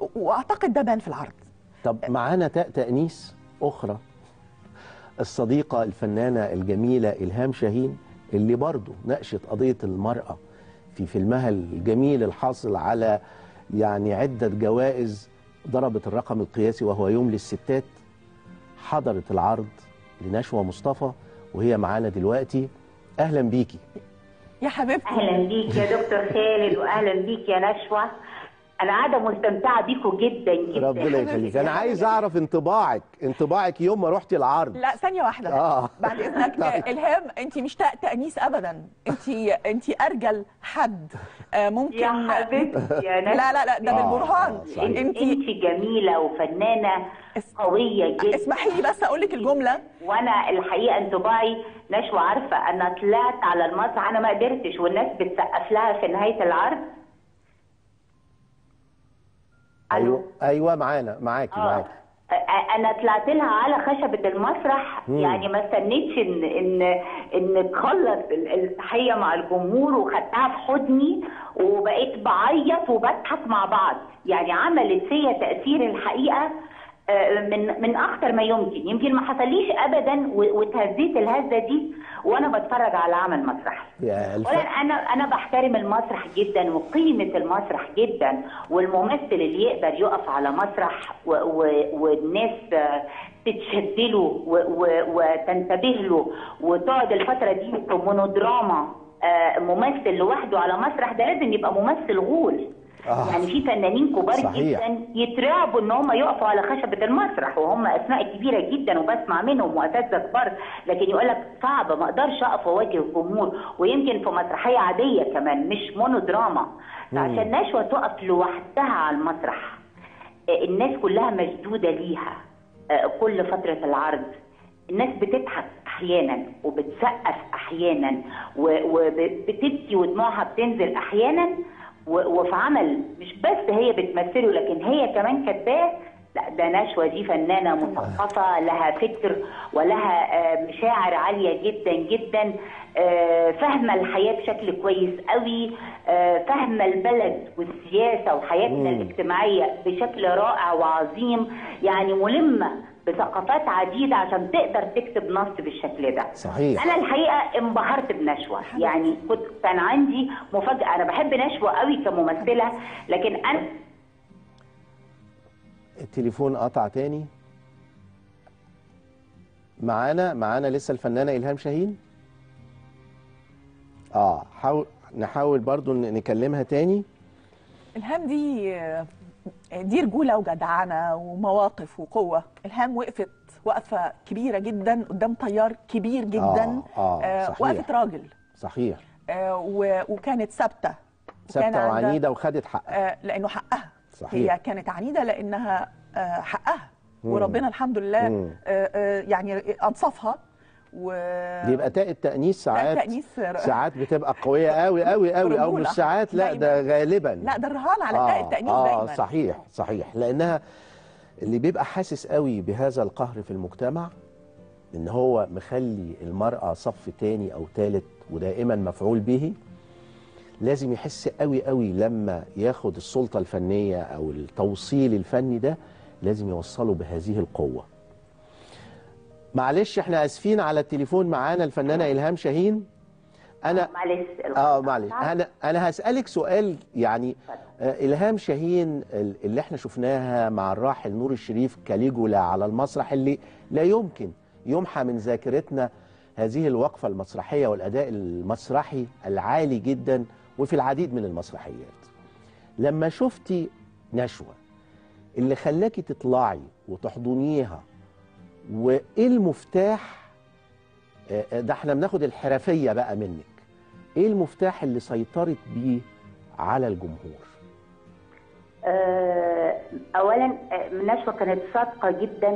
واعتقد ده بان في العرض طب معانا تاء تأنيس أخرى الصديقة الفنانة الجميلة إلهام شاهين اللي برضو ناقشت قضية المرأة في فيلمها الجميل الحاصل على يعني عدة جوائز ضربت الرقم القياسي وهو يوم للستات حضرت العرض لنشوى مصطفى وهي معانا دلوقتي أهلا بيكي يا حبيبتي اهلا بيك يا دكتور خالد واهلا بيك يا نشوى انا قاعده مستمتعه بيكم جدا جدا ربنا يخليك أنا عايز أعرف انطباعك انطباعك يوم ما رحتي العرض لا ثانية واحدة آه. بعد إذنك طيب. إلهام أنت مش تاء تأنيس أبدا أنت أنت أرجل حد آه، ممكن يا حبيبتي يا نشوى لا لا لا ده آه، بالبرهان آه، صحيح. أنت انت جميله وفنانه اس- قويه جدا اسمحي لي بس أقول لك الجملة وانا الحقيقه انطباعي نشوى عارفه انا طلعت على المسرح انا ما قدرتش والناس بتسقف لها في نهايه العرض ألو؟ أيوة أيوة معانا معاكي اه معاكي أ- انا طلعت لها على خشبه المسرح مم. يعني ما استنيتش ان ان ان تخلص ال- التحيه مع الجمهور وخدتها في حضني وبقيت بعيط وبضحك مع بعض يعني عملت فيا تاثير الحقيقه آه، من من اخطر ما يمكن يمكن ما حصليش ابدا و- واتهزيت الهزه دي وانا بتفرج على عمل مسرحي يا الف... ولا انا انا بحترم المسرح جدا وقيمه المسرح جدا والممثل اللي يقدر يقف على مسرح و و والناس آه، تتشد له و- و- وتنتبه له وتقعد الفتره دي في مونودراما آه، ممثل لوحده على مسرح ده لازم يبقى ممثل غول آه. يعني في فنانين كبار صحيح. جدا يترعبوا ان هم يقفوا على خشبه المسرح وهم اسماء كبيره جدا وبسمع منهم واساتذه كبار لكن يقول لك صعبه ما اقدرش اقف واواجه الجمهور ويمكن في مسرحيه عاديه كمان مش مونودراما فعشان نشوى تقف لوحدها على المسرح آه، الناس كلها مشدوده ليها آه، كل فتره العرض الناس بتضحك احيانا وبتسقف احيانا وبتبكي ودموعها بتنزل احيانا و- وفي عمل مش بس هي بتمثله لكن هي كمان كاتباه لا ده نشوى دي فنانه مثقفه لها فكر ولها آه، مشاعر عاليه جدا جدا آه، فاهمه الحياه بشكل كويس قوي آه، فاهمه البلد والسياسه وحياتنا مم. الاجتماعيه بشكل رائع وعظيم يعني ملمه بثقافات عديده عشان تقدر تكتب نص بالشكل ده صحيح انا الحقيقه انبهرت بنشوى يعني كنت كان عندي مفاجاه انا بحب نشوى قوي كممثله لكن انا التليفون قطع تاني معانا معانا لسه الفنانة إلهام شاهين اه حاول نحاول برضو ن- نكلمها تاني إلهام دي دي رجولة وجدعنة ومواقف وقوة إلهام وقفت وقفة كبيرة جدا قدام طيار كبير جدا آه، آه، صحيح. وقفت راجل صحيح آه، و- وكانت ثابتة وكان ثابتة عندها- وعنيدة وخدت حقها آه، لأنه حقها صحيح. هي كانت عنيدة لأنها آه، حقها مم. وربنا الحمد لله مم. آه، آه، يعني أنصفها و بيبقى تاء التأنيس ساعات التأنيس ر- ساعات بتبقى قوية قوي قوي قوي أو رجولة. مش ساعات لا ده غالبا لا ده الرهان على تاء التأنيس آه دايما صحيح صحيح لأنها اللي بيبقى حاسس قوي بهذا القهر في المجتمع ان هو مخلي المرأة صف تاني او تالت ودائما مفعول به لازم يحس قوي قوي لما ياخد السلطة الفنية او التوصيل الفني ده لازم يوصله بهذه القوة معلش احنا اسفين على التليفون معانا الفنانة الهام شاهين انا معلش اه معلش انا انا هسالك سؤال يعني آه الهام شاهين ال- اللي احنا شفناها مع الراحل نور الشريف كاليجولا على المسرح اللي لا يمكن يمحى من ذاكرتنا هذه الوقفه المسرحيه والاداء المسرحي العالي جدا وفي العديد من المسرحيات لما شفتي نشوى اللي خلاكي تطلعي وتحضنيها وايه المفتاح آه، آه، ده احنا بناخد الحرفيه بقى منك ايه المفتاح اللي سيطرت بيه على الجمهور آه، اولا آه، نشوى كانت صادقه جدا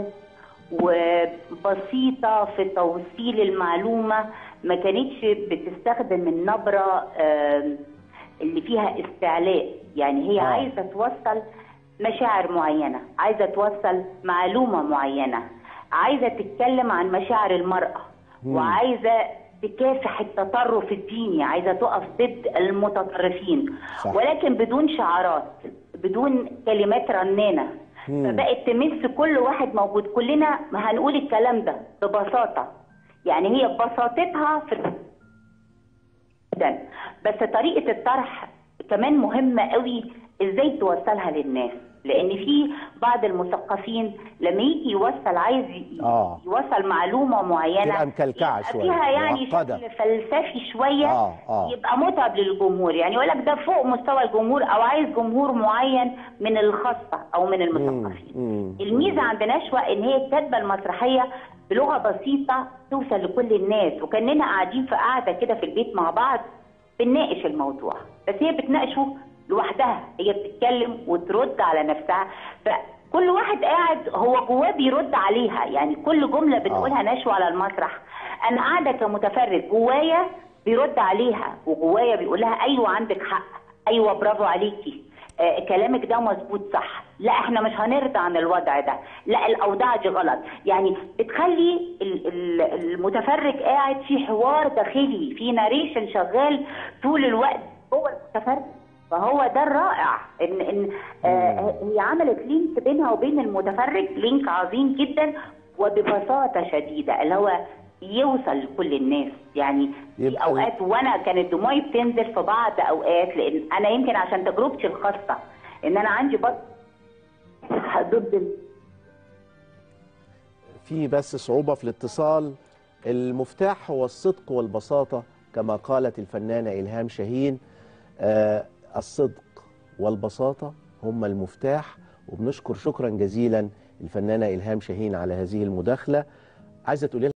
وبسيطه في توصيل المعلومه ما كانتش بتستخدم النبره آه، اللي فيها استعلاء يعني هي آه. عايزه توصل مشاعر معينه عايزه توصل معلومه معينه عايزه تتكلم عن مشاعر المراه مم. وعايزه تكافح التطرف الديني عايزه تقف ضد المتطرفين صح. ولكن بدون شعارات بدون كلمات رنانه فبقت تمس كل واحد موجود كلنا ما هنقول الكلام ده ببساطه يعني هي ببساطتها في جدا بس طريقه الطرح كمان مهمه قوي ازاي توصلها للناس لان في بعض المثقفين لما يجي يوصل عايز ي- آه. يوصل معلومه معينه تبقى مكلكعة يبقى شوية، فيها يعني معقدة. شكل فلسفي شويه آه، آه. يبقى متعب للجمهور يعني يقول لك ده فوق مستوى الجمهور او عايز جمهور معين من الخاصه او من المثقفين مم. الميزه عند نشوى ان هي الكاتبه المسرحيه بلغه بسيطه توصل لكل الناس وكاننا قاعدين في قاعده كده في البيت مع بعض بنناقش الموضوع بس هي بتناقشه لوحدها هي بتتكلم وترد على نفسها فكل واحد قاعد هو جواه بيرد عليها يعني كل جمله بتقولها نشوى على المسرح انا قاعده كمتفرج جوايا بيرد عليها وجوايا بيقول لها ايوه عندك حق ايوه برافو عليكي آه كلامك ده مظبوط صح لا احنا مش هنرضى عن الوضع ده لا الاوضاع دي غلط يعني بتخلي ال- ال- المتفرج قاعد في حوار داخلي في ناريشن شغال طول الوقت هو المتفرج فهو ده الرائع ان ان آه هي عملت لينك بينها وبين المتفرج لينك عظيم جدا وببساطه شديده اللي هو يوصل لكل الناس يعني في يبقى- اوقات وانا كانت دموعي بتنزل في بعض اوقات لان انا يمكن عشان تجربتي الخاصه ان انا عندي برضه ضد ال- في بس صعوبة في الاتصال المفتاح هو الصدق والبساطة كما قالت الفنانة إلهام شاهين آه الصدق والبساطة هم المفتاح وبنشكر شكرا جزيلا الفنانة إلهام شاهين على هذه المداخلة عايزة تقولي